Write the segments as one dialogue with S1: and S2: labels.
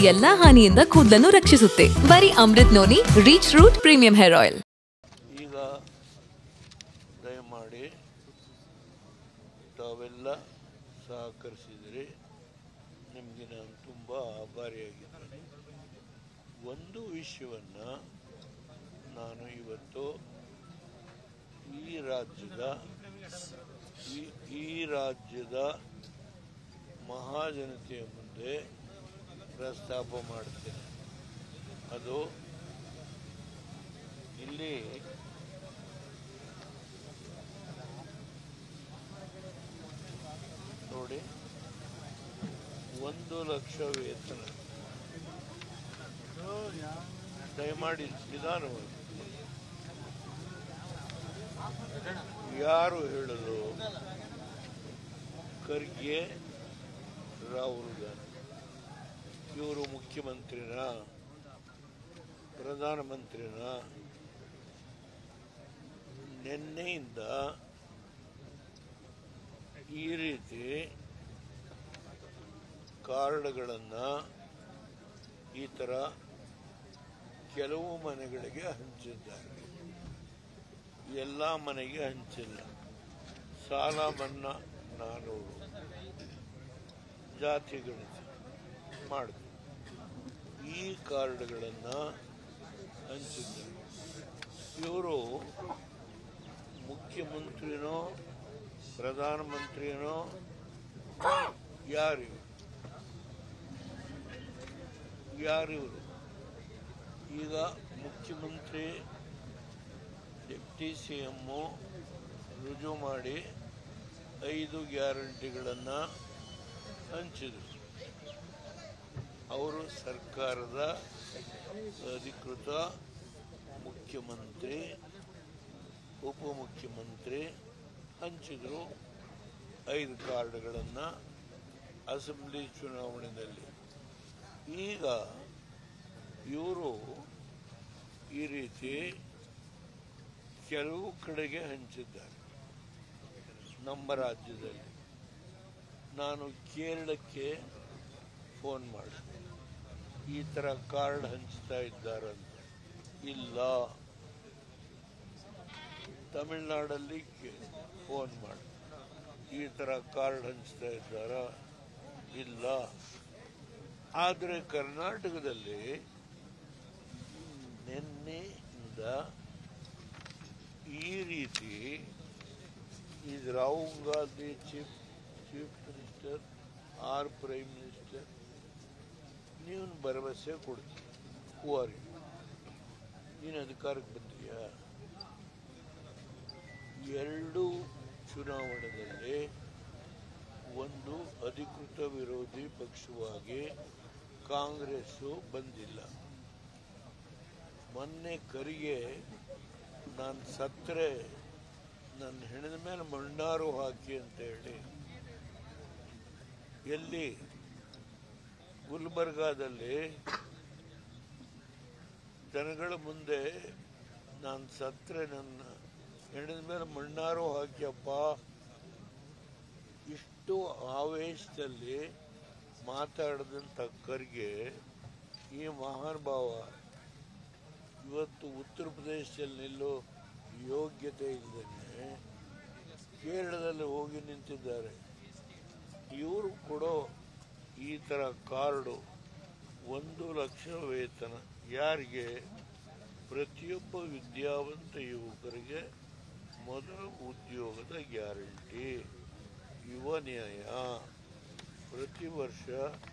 S1: ಎಲ್ಲಾ ಹಾನಿಯಿಂದ ಕೂದಲನ್ನು ರಕ್ಷಿಸುತ್ತೆ ಬರೀ Amrit noni reach root premium hair oil
S2: ಈಗ ದಯಮಾಡಿ ತಾವೆಲ್ಲ ಸಹಕರಿಸಿದರೆ ನಿಮಗೆ ನಾನು ತುಂಬ ಆಭಾರಿಯಾಗಿದ್ದೇನೆ ಒಂದು ವಿಷಯವನ್ನು ನಾನು ಇವತ್ತು ಈ ರಾಜ್ಯದ ಈ ಈ ರಾಜ್ಯದ ಮಹಾಜನತೆಯ ಮುಂದೆ ಪ್ರಸ್ತಾಪ ಮಾಡ್ತೇನೆ ಅದು ಇಲ್ಲಿ ನೋಡಿ ಒಂದು ಲಕ್ಷ ವೇತನ ದಯಮಾಡಿ ನಿಧಾನವಾಗಿ ಯಾರು ಹೇಳಲು ಖರ್ಗೆ ರಾಹುಲ್ ಗಾಂಧಿ ಇವರು ಮುಖ್ಯಮಂತ್ರಿನ ಪ್ರಧಾನಮಂತ್ರಿನ ನಿನ್ನೆಯಿಂದ ಈ ರೀತಿ ಕಾರ್ಡ್ಗಳನ್ನು ಈ ಥರ ಕೆಲವು ಮನೆಗಳಿಗೆ ಹಂಚಿದ್ದಾರೆ ಎಲ್ಲ ಮನೆಗೆ ಹಂಚಿಲ್ಲ ಸಾಲ ಮನ್ನಾ ನಾನೂರು ಜಾತಿ ಗಣಿತ ಮಾಡಿದ್ರು ಈ ಕಾರ್ಡ್ಗಳನ್ನು ಹಂಚಿದ್ದಾರೆ ಇವರು ಮುಖ್ಯಮಂತ್ರಿನೋ ಪ್ರಧಾನಮಂತ್ರಿನೋ ಯಾರು ಯಾರಿವರು ಈಗ ಮುಖ್ಯಮಂತ್ರಿ ಡೆಪ್ಟಿ ಸಿ ಎಮ್ಮು ರುಜು ಮಾಡಿ ಐದು ಗ್ಯಾರಂಟಿಗಳನ್ನು ಹಂಚಿದರು ಅವರು ಸರ್ಕಾರದ ಅಧಿಕೃತ ಮುಖ್ಯಮಂತ್ರಿ ಉಪಮುಖ್ಯಮಂತ್ರಿ ಹಂಚಿದರು ಐದು ಕಾರ್ಡ್ಗಳನ್ನು ಅಸೆಂಬ್ಲಿ ಚುನಾವಣೆಯಲ್ಲಿ ಈಗ ಇವರು ಈ ರೀತಿ ಕೆಲವು ಕಡೆಗೆ ಹಂಚಿದ್ದಾರೆ ನಮ್ಮ ರಾಜ್ಯದಲ್ಲಿ ನಾನು ಕೇರಳಕ್ಕೆ ಫೋನ್ ಮಾಡಿದೆ ಈ ಥರ ಕಾರ್ಡ್ ಹಂಚ್ತಾ ಇದ್ದಾರಂತ ಇಲ್ಲ ತಮಿಳ್ನಾಡಲ್ಲಿ ಫೋನ್ ಮಾಡಿ ಈ ಥರ ಕಾರ್ಡ್ ಹಂಚ್ತಾ ಇದ್ದಾರ ಇಲ್ಲ ಆದರೆ ಕರ್ನಾಟಕದಲ್ಲಿ ನಿನ್ನೆಯಿಂದ ಈ ರೀತಿ ಇದು Rahul Gandhi chief chief minister or prime minister ನೀವು ಭರವಸೆ ಕೊಡ್ತೀವಿ ಹೂ ಆರ್ ಯು ನೀನು ಅಧಿಕಾರಕ್ಕೆ ಬಂದಿಯಾ ಎರಡು ಚುನಾವಣೆಯಲ್ಲಿ ಒಂದು ಅಧಿಕೃತ ವಿರೋಧಿ ಪಕ್ಷವಾಗಿ ಕಾಂಗ್ರೆಸ್ಸು ಬಂದಿಲ್ಲ ಮೊನ್ನೆ ಕರಿಗೆ ನಾನು ಸತ್ತರೆ ನನ್ನ ಹೆಣದ ಮೇಲೆ ಮಣ್ಣಾರು ಹಾಕಿ ಅಂತ ಹೇಳಿ ಎಲ್ಲಿ ಗುಲ್ಬರ್ಗಾದಲ್ಲಿ ಜನಗಳ ಮುಂದೆ ನಾನು ಸತ್ತರೆ ನನ್ನ ಹೆಣದ ಮೇಲೆ ಮಣ್ಣಾರು ಹಾಕಿಯಪ್ಪ ಇಷ್ಟು ಆವೇಶದಲ್ಲಿ ಮಾತಾಡಿದಂಥ ಖರ್ಗೆ ಈ ಮಹಾನುಭಾವ ಇವತ್ತು ಉತ್ತರ ಪ್ರದೇಶದಲ್ಲಿ ನಿಲ್ಲೋ ಯೋಗ್ಯತೆ ಇಲ್ಲದೇ ಕೇರಳದಲ್ಲಿ ಹೋಗಿ ನಿಂತಿದ್ದಾರೆ ಇವರು ಕೊಡೋ ಈ ಥರ ಕಾರ್ಡು ಒಂದು ಲಕ್ಷ ವೇತನ ಯಾರಿಗೆ ಪ್ರತಿಯೊಬ್ಬ ವಿದ್ಯಾವಂತ ಯುವಕರಿಗೆ ಮೊದಲ ಉದ್ಯೋಗದ ಗ್ಯಾರಂಟಿ ಯುವ ನ್ಯಾಯ ಪ್ರತಿ ವರ್ಷ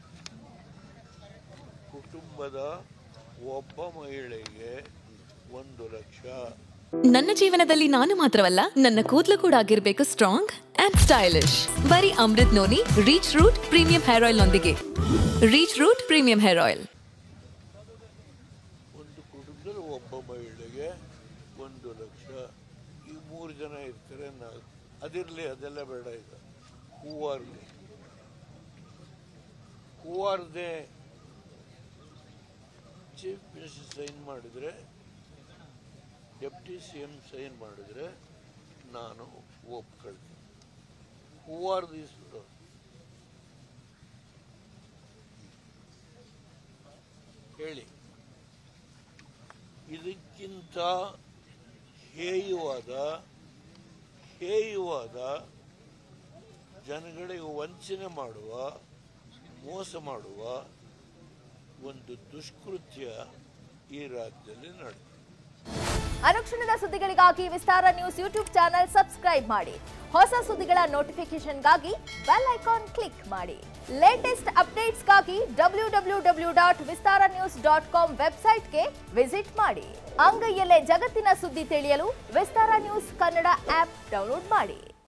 S2: ಕುಟುಂಬದ ಒಬ್ಬ ಮಹಿಳೆಗೆ ಒಂದು ಲಕ್ಷ
S1: ನನ್ನ ಜೀವನದಲ್ಲಿ ನಾನು ಮಾತ್ರವಲ್ಲ ನನ್ನ ಕೂದಲು ಕೂಡ ಆಗಿರ್ಬೇಕು ಸ್ಟ್ರಾಂಗ್ ಅಂಡ್ ಸ್ಟೈಲಿಶ್ ಬರೀ Amrit noni reach root premium hair oil ನೊಂದಿಗೆ reach root premium hair oil
S2: ಒಂದು ಕುಟುಂಬದಲ್ಲಿ ಒಬ್ಬ ಮಹಿಳೆಗೆ ಒಂದು ಲಕ್ಷ ಈ ಮೂರು ಜನ ಇರ್ತಾರೆ ನಾಲ್ಕು ಅದಿರಲಿ ಅದೆಲ್ಲ ಬೇಡ ಈಗ ಹೂವಾರ್ಲಿ ಹೂವಾರ್ದೆ ಚೀಫ್ ಮಿನಿಸ್ಟರ್ ಸೈನ್ ಮಾಡಿದರೆ ಡೆಪ್ಟಿ ಸಿ ಎಂ ಸೈನ್ ಮಾಡಿದರೆ ನಾನು ಒಪ್ಕೊಳ್ತೀನಿ ಹೂವಾರ್ದು ಇಸ್ಬಿಡು ಹೇಳಿ ಇದಕ್ಕಿಂತ ಹೇಯವಾದ ಹೇಯವಾದ ಜನಗಳಿಗೆ ವಂಚನೆ ಮಾಡುವ ಮೋಸ ಮಾಡುವ ಒಂದು ದುಷ್ಕೃತ್ಯ ಈ ರಾಜ್ಯದಲ್ಲಿ ನಡೆದಿದೆ
S3: ಅನುಕ್ಷಣದ ಸುದ್ದಿಗಳಿಗಾಗಿ Vistara news YouTube channel subscribe ಮಾಡಿ ಹೊಸ ಸುದ್ದಿಗಳ ನೋಟಿಫಿಕೇಶನ್ಗಾಗಿ ಬೆಲ್ ಐಕಾನ್ ಕ್ಲಿಕ್ ಮಾಡಿ ಲೇಟೆಸ್ಟ್ ಅಪ್ಡೇಟ್ಸ್ಗಾಗಿ W W W dot Vistara news dot com ವೆಬ್ಸೈಟ್ಗೆ ವಿಸಿಟ್ ಮಾಡಿ ಅಂಗೈಯಲ್ಲೇ ಜಗತ್ತಿನ ಸುದ್ದಿ ತಿಳಿಯಲು Vistara news Kannada app download ಮಾಡಿ